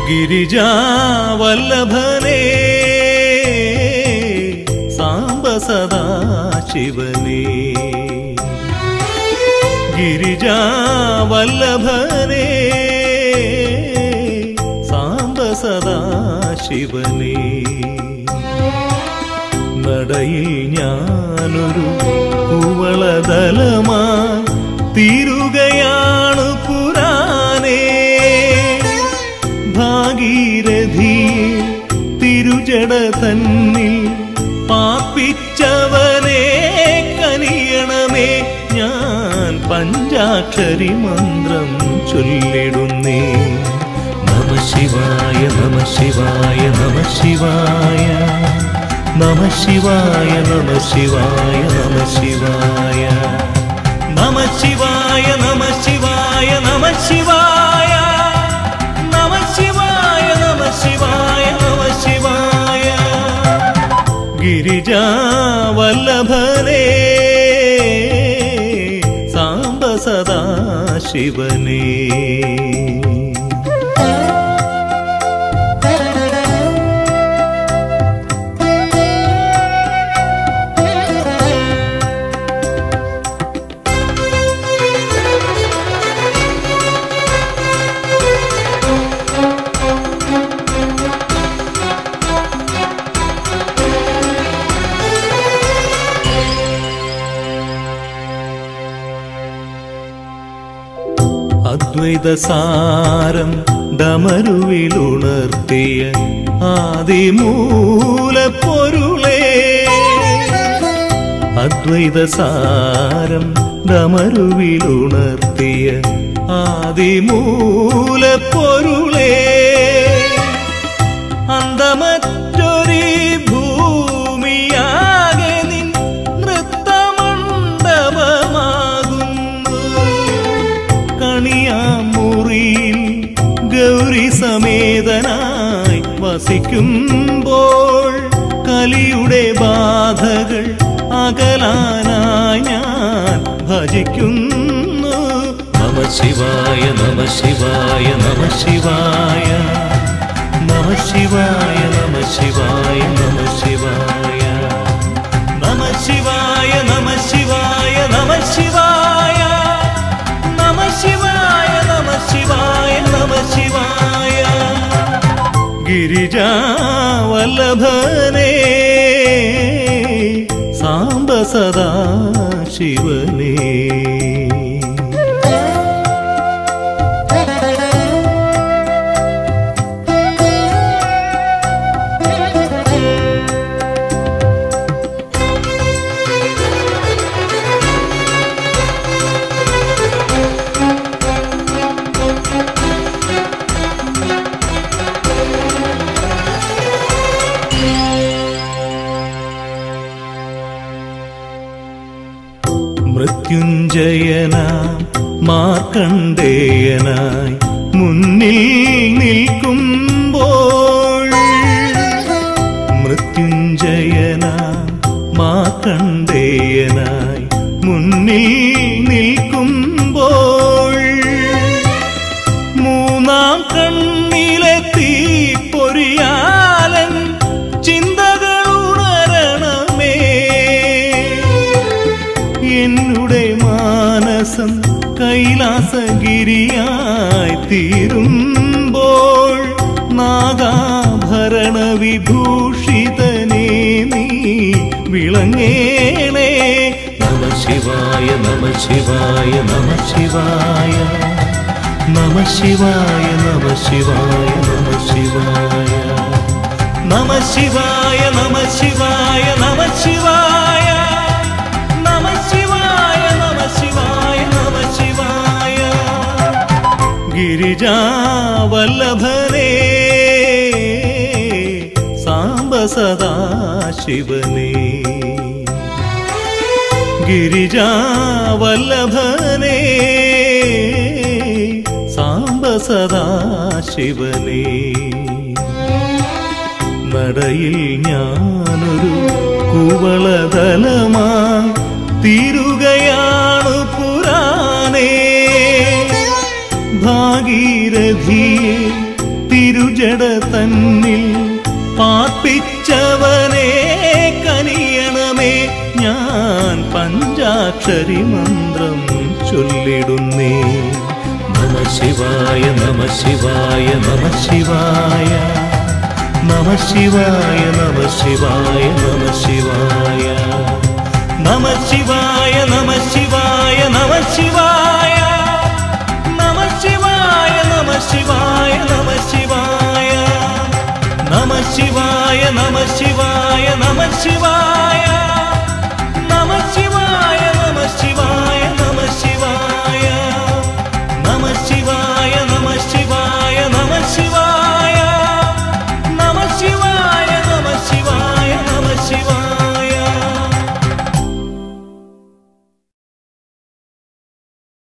ഗിരിജാവല്ലഭനേ സാംബ സദാ ശിവനേ ഗിരിജാവല്ലഭനേ സാംബ സദാ ശിവനേ നടയിൽ ഞാനൊരു കുവളതലമാ തീരുകയാണ് പുരാനേ ഭാഗീരഥിയെ തിരുജട തന്നിൽ പാപ്പിച്ചവനെ കനിയണമേ ഞാൻ പഞ്ചാക്ഷരി മന്ത്രം ചൊല്ലിടുന്നേ നമ ശിവായ നമ ശിവായ നമ ശിവായ നമ ശിവായ നമ ശിവായ നമ ശിവായ നമ ശിവായ നമ ശിവായ നമ ശിവായ നമ ശിവായ നമ ശിവായ നമ ശിവായ ഗിരിജാവല്ലഭനേ സാംബ സദാ ശിവനേ അദ്വൈതസാരം ഡമരുവിലുണർത്തിയ ആദിമൂല പൊരുളേ അദ്വൈതസാരം ഡമരുവിലുണർത്തിയ ആദിമൂല പൊരുളേ അന്തമറ്റൊരു ഭൂമിയാകെ നിൻ നൃത്തമണ്ഡപമാകുന്നു കണിയാമുറിയിൽ ഗൗരി സമേതനായി വസിക്കുമ്പോൾ കലിയുടെ ബാധകൾ അകലാനായി ഞാൻ ഭജിക്കുന്നു നമ ശിവായ നമ ശിവായ നമ ശിവായ നമ ശിവായ നമ ശിവായ നമ ശിവായ നമ ശിവായ നമ ശിവായ നമ ശിവായ നമ ശിവായ നമ ശിവായ നമ ശിവായ ഗിരിജാവല്ലഭനേ സാംബ സദാ ശിവനേ മൃത്യുഞ്ജയനാം മാർക്കണ്ഡേയനായി മുന്നിൽ നിൽക്കുമ്പോൾ മൃത്യുഞ്ജയനാം മാർക്കണ്ഡേയനായി മുന്നിൽ നിൽക്കുമ്പോൾ മൂന്നാം കണ്ണിലെ തീപ്പൊരിയാലൻ ചിന്തകൾ ഉണരണമേ എന്നുടെ മാനസം കൈലാസഗിരിയായി തീരുമ്പോൾ നാഗാഭരണ വിഭൂഷിതനേ നീ വിളങ്ങേണേ നമ ശിവായ നമ ശിവായ നമ ശിവായ നമ ശിവായ നമ ശിവായ നമ ശിവായ നമ ശിവായ നമ ശിവായ നമ ശിവായ നമ ശിവായ നമ ശിവായ നമ ശിവായ ഗിരിജാവല്ലഭനേ സാംബ സദാ ശിവനേ ഗിരിജാവല്ലഭനേ സാംബ സദാ ശിവനേ നടയിൽ ഞാനൊരു കുവളതലമാ തീരുകയാണ് പുരാനേ ഭാഗീരഥിയെ തിരു ഇരുജട തന്നിൽ പാർപ്പിച്ചവനെ കനിയണമേ ഞാൻ പഞ്ചാക്ഷരി മന്ത്രം ചൊല്ലിടുന്നേ നമ ശിവായ നമ ശിവായ നമ ശിവായ നമ ശിവായ നമ ശിവായ നമ ശിവായ നമ ശിവായ നമ ശിവായ നമ ശിവായ നമ ശിവായ നമ ശിവായ നമ ശിവായ നമ ശിവായ നമ ശിവായ നമ ശിവായ